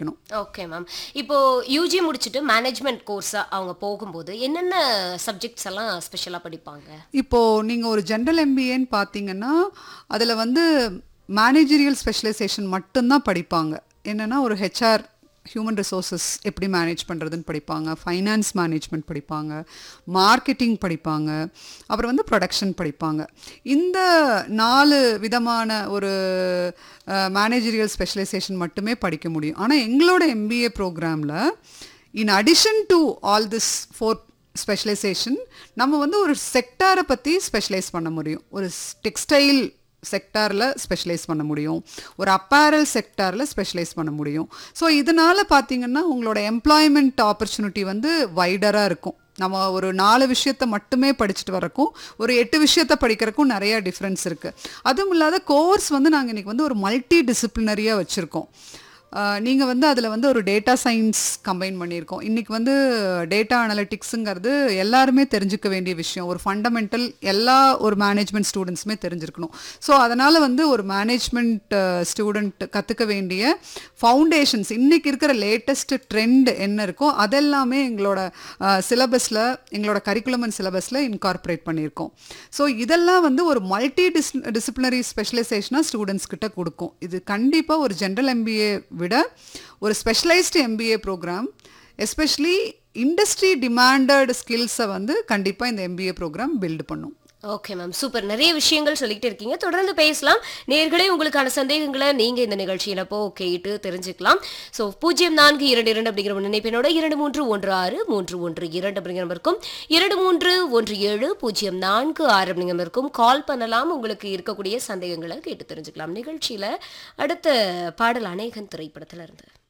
படிக்கணும் okay ma'am இப்போ UG முடிச்சுட்டு மேனேஜ்மெண்ட் கோர்ஸ் அவங்க போகும்போது என்னென்ன சப்ஜெக்ட்ஸ் எல்லாம் ஸ்பெஷலாக படிப்பாங்க இப்போ நீங்க ஒரு ஜென்ரல் எம்பிஏன்னு பார்த்தீங்கன்னா அதுல வந்து மேனேஜரியல் ஸ்பெஷலைசேஷன் மட்டும்தான் படிப்பாங்க என்னன்னா ஒரு ஹெச்ஆர் ஹியூமன் ரிசோர்சஸ் எப்படி மேனேஜ் பண்ணுறதுன்னு படிப்பாங்க ஃபைனான்ஸ் மேனேஜ்மெண்ட் படிப்பாங்க மார்க்கெட்டிங் படிப்பாங்க அப்புறம் வந்து ப்ரொடக்ஷன் படிப்பாங்க இந்த நாலு விதமான ஒரு மேனேஜரியல் ஸ்பெஷலைசேஷன் மட்டுமே படிக்க முடியும் ஆனால் எங்களோட எம்பிஏ ப்ரோக்ராமில் in addition to all this four specialisation நம்ம வந்து ஒரு செக்டாரை பற்றி ஸ்பெஷலைஸ் பண்ண முடியும் ஒரு டெக்ஸ்டைல் செக்டாரில் ஸ்பெஷலைஸ் பண்ண முடியும் ஒரு அப்பேரல் செக்டாரில் ஸ்பெஷலைஸ் பண்ண முடியும் ஸோ இதனால் பார்த்தீங்கன்னா உங்களோட எம்ப்ளாய்மெண்ட் ஆப்பர்ச்சுனிட்டி வந்து வைடராக இருக்கும் நம்ம ஒரு நாலு விஷயத்த மட்டுமே படிச்சுட்டு வரக்கும் ஒரு எட்டு விஷயத்த படிக்கிறக்கும் நிறைய டிஃப்ரென்ஸ் இருக்குது அதுவும் இல்லாத கோர்ஸ் வந்து நாங்கள் இன்றைக்கி வந்து ஒரு மல்டி டிசிப்ளினரியாக வச்சுருக்கோம் நீங்கள் வந்து அதில் வந்து ஒரு டேட்டா சயின்ஸ் கம்பைன் பண்ணியிருக்கோம் இன்றைக்கி வந்து டேட்டா அனலிட்டிக்ஸுங்கிறது எல்லாருமே தெரிஞ்சுக்க வேண்டிய விஷயம் ஒரு ஃபண்டமெண்டல் எல்லா ஒரு மேனேஜ்மெண்ட் ஸ்டூடெண்ட்ஸுமே தெரிஞ்சிருக்கணும் ஸோ அதனால் வந்து ஒரு மேனேஜ்மெண்ட் ஸ்டூடெண்ட் கற்றுக்க வேண்டிய ஃபவுண்டேஷன்ஸ் இன்றைக்கி இருக்கிற லேட்டஸ்ட் ட்ரெண்ட் என்ன இருக்கோ அதெல்லாமே எங்களோட சிலபஸில் எங்களோட கரிக்குலம் அண்ட் சிலபஸில் இன்கார்பரேட் பண்ணியிருக்கோம் ஸோ இதெல்லாம் வந்து ஒரு மல்டி டிஸ் டிசிப்ளினரி ஸ்பெஷலைசேஷனாக ஸ்டூடெண்ட்ஸ் கிட்ட கொடுக்கும் இது கண்டிப்பாக ஒரு ஜென்ரல் எம்பிஏ விட ஒரு specialised MBA programme especially industry demanded ஸ்கில்ஸை வந்து கண்டிப்பாக இந்த எம்பிஏ ப்ரோக்ராம் பில்டு பண்ணும் ஓகே மேம் சூப்பர் நிறைய விஷயங்கள் சொல்லிட்டு இருக்கீங்க தொடர்ந்து பேசலாம் நேர்களே உங்களுக்கான சந்தேகங்களை நீங்க இந்த நிகழ்ச்சியில போ கேட்டு தெரிஞ்சுக்கலாம் ஸோ பூஜ்ஜியம் நான்கு இரண்டு இரண்டு அப்படிங்கிற ஒரு நினைப்பினோட இரண்டு மூன்று ஒன்று ஆறு மூன்று ஒன்று இரண்டு அப்படிங்கிற நம்பருக்கும் இரண்டு மூன்று ஒன்று ஏழு பூஜ்ஜியம் நான்கு ஆறு அப்படிங்கிற நம்பருக்கும் கால் பண்ணலாம் உங்களுக்கு இருக்கக்கூடிய சந்தேகங்களை கேட்டு தெரிஞ்சுக்கலாம் நிகழ்ச்சியில அடுத்த பாடல் அநேகன் திரைப்படத்துல இருந்து